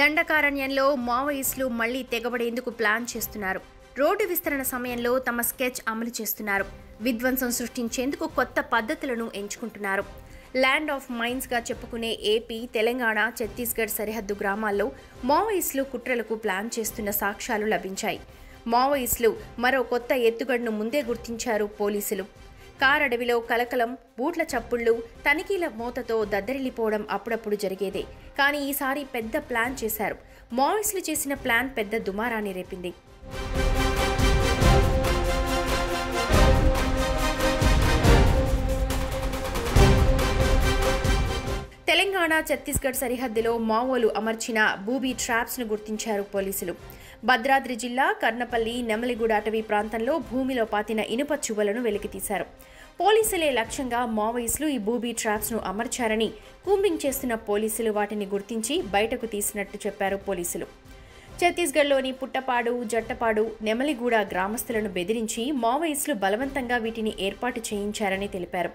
దండకారణ్యంలో మావోయిస్టులు మళ్లీ తెగబడేందుకు ప్లాన్ చేస్తున్నారు రోడ్డు విస్తరణ సమయంలో తమ స్కెచ్ అమలు చేస్తున్నారు విధ్వంసం సృష్టించేందుకు కొత్త పద్ధతులను ఎంచుకుంటున్నారు ల్యాండ్ ఆఫ్ మైన్స్ గా చెప్పుకునే ఏపీ తెలంగాణ ఛత్తీస్గఢ్ సరిహద్దు గ్రామాల్లో మావోయిస్టులు కుట్రలకు ప్లాన్ చేస్తున్న సాక్ష్యాలు లభించాయి మావోయిస్టులు మరో కొత్త ఎత్తుగడను ముందే గుర్తించారు పోలీసులు కారడవిలో కలకలం బూట్ల చప్పుళ్ళు తనిఖీల మోతతో దద్దరిల్లిపోవడం అప్పుడప్పుడు జరిగేదే కానీ ఈసారి పెద్ద ప్లాన్ చేశారు మావోయిస్టులు చేసిన ప్లాన్ పెద్ద దుమారాన్ని రేపింది తెలంగాణ ఛత్తీస్గఢ్ సరిహద్దులో మావోలు అమర్చిన బూబీ ట్రాప్స్ ను గుర్తించారు పోలీసులు భద్రాద్రి జిల్లా కర్నపల్లి నెమలిగూడ అటవీ ప్రాంతంలో భూమిలో పాతిన ఇనుప చువ్వలను వెలికితీశారు పోలీసులే లక్ష్యంగా మావోయిస్టులు ఈ బూబీ ట్రాప్స్ ను అమర్చారని కూంబింగ్ చేస్తున్న పోలీసులు వాటిని గుర్తించి బయటకు తీసినట్టు చెప్పారు పోలీసులు ఛత్తీస్గఢ్లోని పుట్టపాడు జట్టపాడు నెమలిగూడ గ్రామస్తులను బెదిరించి మావోయిస్టులు బలవంతంగా వీటిని ఏర్పాటు చేయించారని తెలిపారు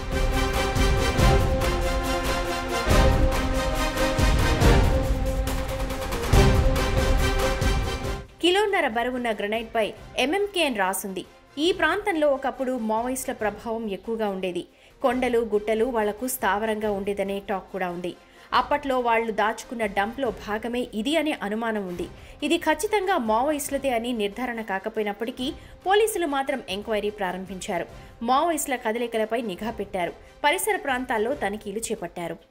కిలోన్నర బరువున్న గ్రనైట్పై ఎంఎంకే అని రాసుంది ఈ ప్రాంతంలో ఒకప్పుడు మావోయిస్టుల ప్రభావం ఎక్కువగా ఉండేది కొండలు గుట్టలు వాళ్లకు స్థావరంగా ఉండేదనే టాక్ కూడా ఉంది అప్పట్లో వాళ్లు దాచుకున్న డంప్లో భాగమే ఇది అనే అనుమానం ఉంది ఇది ఖచ్చితంగా మావోయిస్టులదే అని నిర్ధారణ కాకపోయినప్పటికీ పోలీసులు మాత్రం ఎంక్వైరీ ప్రారంభించారు మావోయిస్టుల కదలికలపై నిఘా పెట్టారు పరిసర ప్రాంతాల్లో తనిఖీలు చేపట్టారు